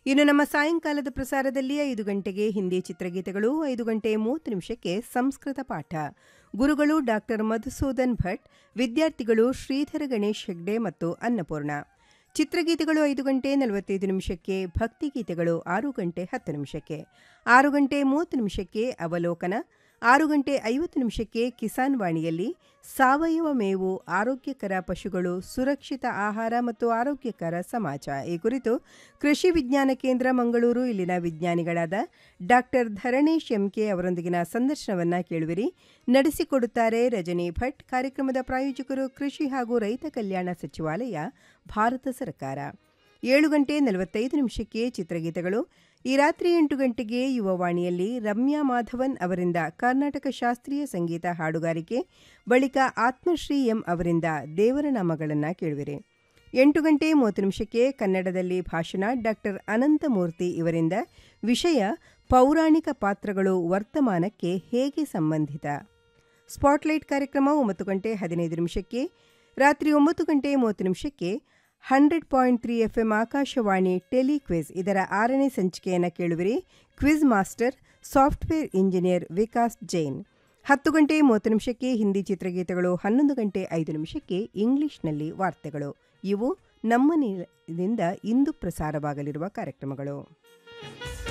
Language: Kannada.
ಇನ್ನು ನಮ್ಮ ಸಾಯಂಕಾಲದ ಪ್ರಸಾರದಲ್ಲಿ ಐದು ಗಂಟೆಗೆ ಹಿಂದಿ ಚಿತ್ರಗೀತೆಗಳು ಐದು ಗಂಟೆ ಮೂವತ್ತು ನಿಮಿಷಕ್ಕೆ ಸಂಸ್ಕೃತ ಪಾಠ ಗುರುಗಳು ಡಾಕ್ಟರ್ ಮಧುಸೂದನ್ ಭಟ್ ವಿದ್ಯಾರ್ಥಿಗಳು ಶ್ರೀಧರ ಗಣೇಶ್ ಹೆಗ್ಡೆ ಮತ್ತು ಅನ್ನಪೂರ್ಣ ಚಿತ್ರಗೀತೆಗಳು ಐದು ಗಂಟೆ ನಲವತ್ತೈದು ನಿಮಿಷಕ್ಕೆ ಭಕ್ತಿಗೀತೆಗಳು ಆರು ಗಂಟೆ ಹತ್ತು ನಿಮಿಷಕ್ಕೆ ಆರು ಗಂಟೆ ಮೂವತ್ತು ನಿಮಿಷಕ್ಕೆ ಅವಲೋಕನ ಆರು ಗಂಟೆ ಐವತ್ತು ನಿಮಿಷಕ್ಕೆ ಕಿಸಾನ್ ವಾಣಿಯಲ್ಲಿ ಸಾವಯವ ಮೇವು ಆರೋಗ್ಯಕರ ಪಶುಗಳು ಸುರಕ್ಷಿತ ಆಹಾರ ಮತ್ತು ಆರೋಗ್ಯಕರ ಸಮಾಜ ಈ ಕುರಿತು ಕೃಷಿ ವಿಜ್ಞಾನ ಕೇಂದ್ರ ಮಂಗಳೂರು ಇಲ್ಲಿನ ವಿಜ್ಞಾನಿಗಳಾದ ಡಾಕ್ಟರ್ ಧರಣೇಶ್ ಎಂಕೆ ಅವರೊಂದಿಗಿನ ಸಂದರ್ಶನವನ್ನ ಕೇಳುವಿರಿ ನಡೆಸಿಕೊಡುತ್ತಾರೆ ರಜನಿ ಭಟ್ ಕಾರ್ಯಕ್ರಮದ ಪ್ರಾಯೋಜಕರು ಕೃಷಿ ಹಾಗೂ ರೈತ ಕಲ್ಯಾಣ ಸಚಿವಾಲಯ ಭಾರತ ಸರ್ಕಾರ ಏಳು ಗಂಟೆ ನಲವತ್ತೈದು ನಿಮಿಷಕ್ಕೆ ಚಿತ್ರಗೀತೆಗಳು ಈ ರಾತ್ರಿ ಎಂಟು ಗಂಟೆಗೆ ಯುವವಾಣಿಯಲ್ಲಿ ರಮ್ಯಾ ಮಾಧವನ್ ಅವರಿಂದ ಕರ್ನಾಟಕ ಶಾಸ್ತ್ರೀಯ ಸಂಗೀತ ಹಾಡುಗಾರಿಕೆ ಬಳಿಕ ಆತ್ಮಶ್ರೀ ಎಂ ಅವರಿಂದ ದೇವರ ನಾಮಗಳನ್ನು ಕೇಳುವಿರಿ ಎಂಟು ಗಂಟೆ ಮೂವತ್ತು ನಿಮಿಷಕ್ಕೆ ಕನ್ನಡದಲ್ಲಿ ಭಾಷಣ ಡಾಕ್ಟರ್ ಅನಂತಮೂರ್ತಿ ಇವರಿಂದ ವಿಷಯ ಪೌರಾಣಿಕ ಪಾತ್ರಗಳು ವರ್ತಮಾನಕ್ಕೆ ಹೇಗೆ ಸಂಬಂಧಿತ ಸ್ಪಾಟ್ಲೈಟ್ ಕಾರ್ಯಕ್ರಮ ಒಂಬತ್ತು ಗಂಟೆ ಹದಿನೈದು ನಿಮಿಷಕ್ಕೆ ರಾತ್ರಿ ಒಂಬತ್ತು ಗಂಟೆ ಮೂವತ್ತು ನಿಮಿಷಕ್ಕೆ hundred point three F M Akashvani tele quiz ಇದರ ಆರನೇ ಸಂಚಿಕೆಯನ್ನು ಕೇಳುವಿರಿ quiz master software engineer Vikas Jain ಹತ್ತು ಗಂಟೆ ಮೂವತ್ತು ನಿಮಿಷಕ್ಕೆ ಹಿಂದಿ ಚಿತ್ರಗೀತೆಗಳು ಹನ್ನೊಂದು ಗಂಟೆ ಐದು ನಿಮಿಷಕ್ಕೆ ಇಂಗ್ಲಿಷ್ನಲ್ಲಿ ವಾರ್ತೆಗಳು ಇವು ನಮ್ಮ ನಿಲಯದಿಂದ ಇಂದು ಪ್ರಸಾರವಾಗಲಿರುವ ಕಾರ್ಯಕ್ರಮಗಳು